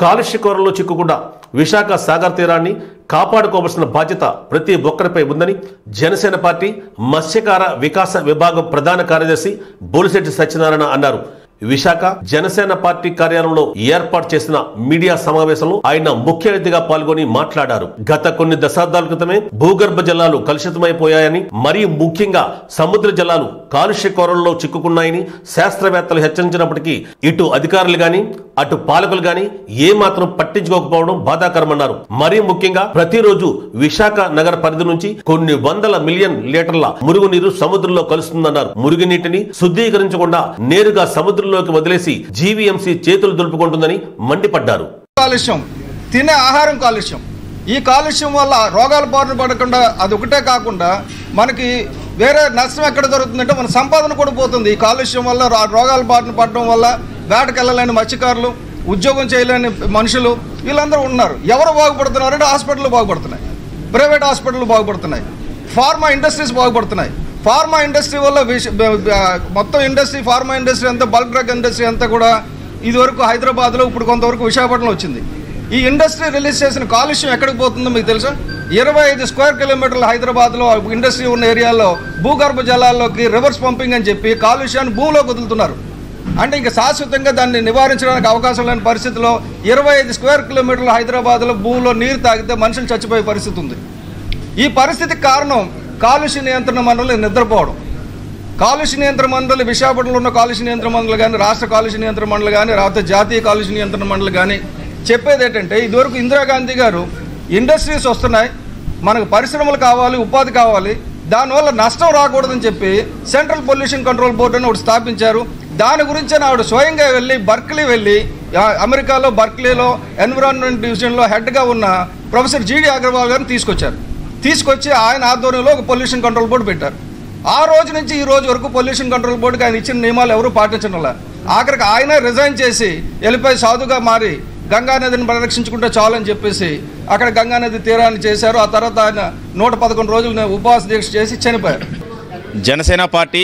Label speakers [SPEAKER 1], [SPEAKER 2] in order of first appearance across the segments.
[SPEAKER 1] కాలుష్య కోరలో చిక్కుకుండా విశాఖ సాగర్ తీరాన్ని కాపాడుకోవాల్సిన బాధ్యత ప్రతి ఒక్కరిపై ఉందని జనసేన పార్టీ మత్స్యకార వికాస విభాగం ప్రధాన కార్యదర్శి బోలిశెట్టి సత్యనారాయణ అన్నారు విశాఖ జనసేన పార్టీ కార్యాలయంలో ఏర్పాటు చేసిన మీడియా సమావేశంలో ఆయన ముఖ్య అతిథిగా పాల్గొని మాట్లాడారు గత కొన్ని దశాబ్దాల క్రితమే భూగర్భ జలాలు కలుషితమైపోయాయని మరియు ముఖ్యంగా సముద్ర జలాలు కాలుష్య కోరల్లో చిక్కుకున్నాయని శాస్త్రవేత్తలు హెచ్చరించినప్పటికీ ఇటు అధికారులు గాని అటు పాలకులు గాని ఏమాత్రం పట్టించుకోకపోవడం బాధాకరమన్నారు మరీ ముఖ్యంగా ప్రతిరోజు విశాఖ నగర పరిధి నుంచి కొన్ని వందల మిలియన్ లీటర్ల మురుగునీరు సముద్రంలో కలుస్తుందన్నారు మురుగునీటిని శుద్ధీకరించకుండా నేరుగా సముద్రంలోకి వదిలేసి జీవీఎంసీ చేతులు దులుపుకుంటుందని మండిపడ్డారు
[SPEAKER 2] కాలుష్యం తినే ఆహారం కాలుష్యం ఈ కాలుష్యం వల్ల రోగాల బారిన పడకుండా అది ఒకటే కాకుండా మనకి వేరే నష్టం ఎక్కడ దొరుకుతుందంటే మన సంపాదన కూడా పోతుంది ఈ కాలుష్యం వల్ల రా- రోగాల బారిన పడడం వల్ల వేటకెళ్ళలేని మత్స్యకారులు ఉద్యోగం చేయలేని మనుషులు వీళ్ళందరూ ఉన్నారు ఎవరు బాగుపడుతున్నారు అంటే హాస్పిటల్ బాగుపడుతున్నాయి ప్రైవేట్ హాస్పిటల్ బాగుపడుతున్నాయి ఫార్మా ఇండస్ట్రీస్ బాగుపడుతున్నాయి ఫార్మా ఇండస్ట్రీ వల్ల విష- బ- బ- మొత్తం ఇండస్ట్రీ ఫార్మా ఇండస్ట్రీ అంతా బల్క్ డ్రగ్ ఇండస్ట్రీ అంతా కూడా ఇదివరకు హైదరాబాద్లో ఇప్పుడు కొంతవరకు విశాఖపట్నంలో వచ్చింది ఈ ఇండస్ట్రీ రిలీజ్ చేసిన కాలుష్యం ఎక్కడికి పోతుందో మీకు తెలుసా ఇరవై ఐదు స్క్వేర్ కిలోమీటర్ల హైదరాబాద్లో ఇండస్ట్రీ ఉన్న ఏరియాలో భూగర్భ జలాల్లోకి రివర్స్ పంపింగ్ అని చెప్పి కాలుష్యాన్ని భూమిలోకి వదులుతున్నారు అంటే ఇంకా శాశ్వతంగా దాన్ని నివారించడానికి అవకాశం లేని పరిస్థితిలో ఇరవై ఐదు స్క్వేర్ కిలోమీటర్ల హైదరాబాద్లో భూమిలో నీరు తాగితే మనుషులు చచ్చిపోయే పరిస్థితి ఉంది ఈ పరిస్థితికి కారణం కాలుష్య నియంత్రణ మండలి నిద్రపోవడం కాలుష్య నియంత్రణ మండలి విశాఖపట్నంలో ఉన్న కాలుష్య నియంత్రణ మండలి కానీ రాష్ట్ర కాలుష్య నియంత్రణ మండలి కానీ రాష్ట్ర జాతీయ కాలుష్య నియంత్రణ మండలి కానీ చెప్పేది ఏంటంటే ఇదివరకు ఇందిరాగాంధీ గారు ఇండస్ట్రీస్ వస్తున్నాయి మనకు పరిశ్రమలు కావాలి ఉపాధి కావాలి దానివల్ల నష్టం రాకూడదని చెప్పి సెంట్రల్ పొల్యూషన్ కంట్రోల్ బోర్డు అని ఒకటి స్థాపించారు దాని గురించి ఆవిడ స్వయంగా వెళ్ళి బర్క్లీ వెళ్ళి ఆ, అమెరికాలో బర్క్లీలో ఎన్విరాన్మెంట్ డివిజన్లో హెడ్గా ఉన్న ప్రొఫెసర్ జీడి అగర్వాల్ గారిని తీసుకొచ్చారు తీసుకొచ్చి ఆయన ఆధ్వర్యంలో ఒక పొల్యూషన్ కంట్రోల్ బోర్డు పెట్టారు ఆ రోజు నుంచి ఈ రోజు వరకు పొల్యూషన్ కంట్రోల్ బోర్డుకి ఆయన ఇచ్చిన నియమాలు ఎవరూ పాటించడం లే ఆఖరికి ఆయన రిజైన్ చేసి వెళ్ళిపోయి సాధుగా మారి గంగా నదిని పరిరక్షించుకుంటే చాలు అని చెప్పేసి అక్కడ గంగా నది తీరాన్ని చేశారు ఆ తర్వాత ఆయన నూట పదకొండు రోజులు ఉపవాస దీక్ష చేసి చనిపోయారు
[SPEAKER 3] జనసేన పార్టీ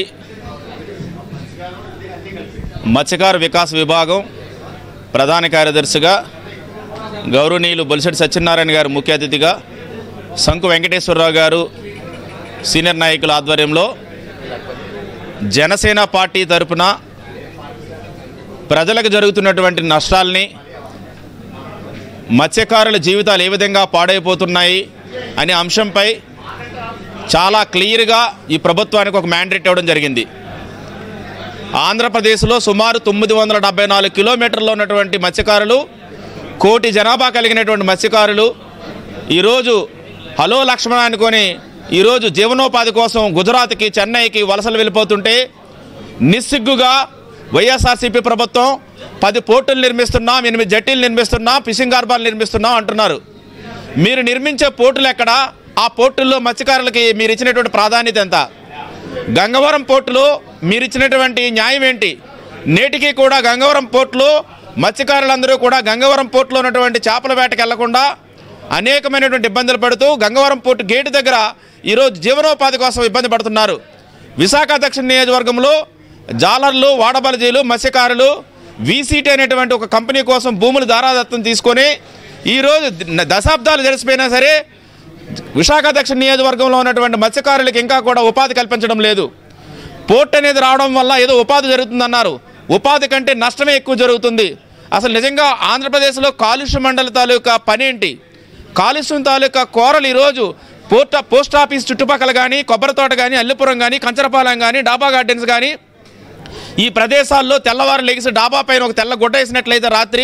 [SPEAKER 3] మత్స్యకార వికాస్ విభాగం ప్రధాన కార్యదర్శిగా గౌరవనీయులు బొలిశెట్టి సత్యనారాయణ గారు ముఖ్య అతిథిగా శంకు వెంకటేశ్వరరావు గారు సీనియర్ నాయకుల ఆధ్వర్యంలో జనసేన పార్టీ తరపున ప్రజలకు జరుగుతున్నటువంటి నష్టాల్ని మత్స్యకారుల జీవితాలు ఏ విధంగా పాడైపోతున్నాయి అనే అంశంపై చాలా క్లియర్గా ఈ ప్రభుత్వానికి ఒక మ్యాండేట్ ఇవ్వడం జరిగింది ఆంధ్రప్రదేశ్లో సుమారు తొమ్మిది వందల డెబ్బై నాలుగు కిలోమీటర్లో ఉన్నటువంటి మత్స్యకారులు కోటి జనాభా కలిగినటువంటి మత్స్యకారులు ఈరోజు హలో లక్ష్మణ అనుకొని ఈరోజు జీవనోపాధి కోసం గుజరాత్కి చెన్నైకి వలసలు వెళ్ళిపోతుంటే నిస్సిగ్గుగా వైఎస్ఆర్సీపీ ప్రభుత్వం పది పోర్టులు నిర్మిస్తున్నాం ఎనిమిది జట్టీలు నిర్మిస్తున్నాం ఫిషింగ్ హార్బర్లు నిర్మిస్తున్నాం అంటున్నారు మీరు నిర్మించే పోర్టులు ఎక్కడ ఆ పోర్టుల్లో మత్స్యకారులకి మీరు ఇచ్చినటువంటి ప్రాధాన్యత ఎంత గంగవరం పోర్టులో మీరు ఇచ్చినటువంటి న్యాయం ఏంటి నేటికి కూడా గంగవరం పోర్టులో మత్స్యకారులందరూ కూడా గంగవరం పోర్టులో ఉన్నటువంటి చేపల వేటకి వెళ్లకుండా అనేకమైనటువంటి ఇబ్బందులు పడుతూ గంగవరం పోర్టు గేటు దగ్గర ఈరోజు జీవనోపాధి కోసం ఇబ్బంది పడుతున్నారు విశాఖ దక్షిణ నియోజకవర్గంలో జాలర్లు వాడబలజీలు మత్స్యకారులు వీసీటీ అనేటువంటి ఒక కంపెనీ కోసం భూములు దారాదత్తం తీసుకొని ఈరోజు దశాబ్దాలు జరిసిపోయినా సరే విశాఖ దక్షిణ నియోజకవర్గంలో ఉన్నటువంటి మత్స్యకారులకు ఇంకా కూడా ఉపాధి కల్పించడం లేదు పోర్ట్ అనేది రావడం వల్ల ఏదో ఉపాధి జరుగుతుందన్నారు ఉపాధి కంటే నష్టమే ఎక్కువ జరుగుతుంది అసలు నిజంగా ఆంధ్రప్రదేశ్లో కాలుష్య మండలి తాలూకా పని ఏంటి కాలుష్యం తాలూకా కోరలు ఈరోజు పోస్ట్ పోస్ట్ ఆఫీస్ చుట్టుపక్కల కానీ కొబ్బరి తోట కానీ అల్లిపురం కానీ కంచరపాలెం కానీ డాబా గార్డెన్స్ కానీ ఈ ప్రదేశాల్లో తెల్లవారు లెగిసి డాబా పైన ఒక తెల్ల గుడ్డ వేసినట్లయితే రాత్రి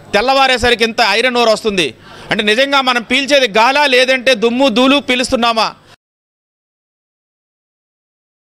[SPEAKER 3] తెల్లవారేసరికి ఇంత ఐరన్ ఓర్ వస్తుంది అంటే నిజంగా మనం పీల్చేది గాలా లేదంటే దుమ్ము ధూళి పీలుస్తున్నామా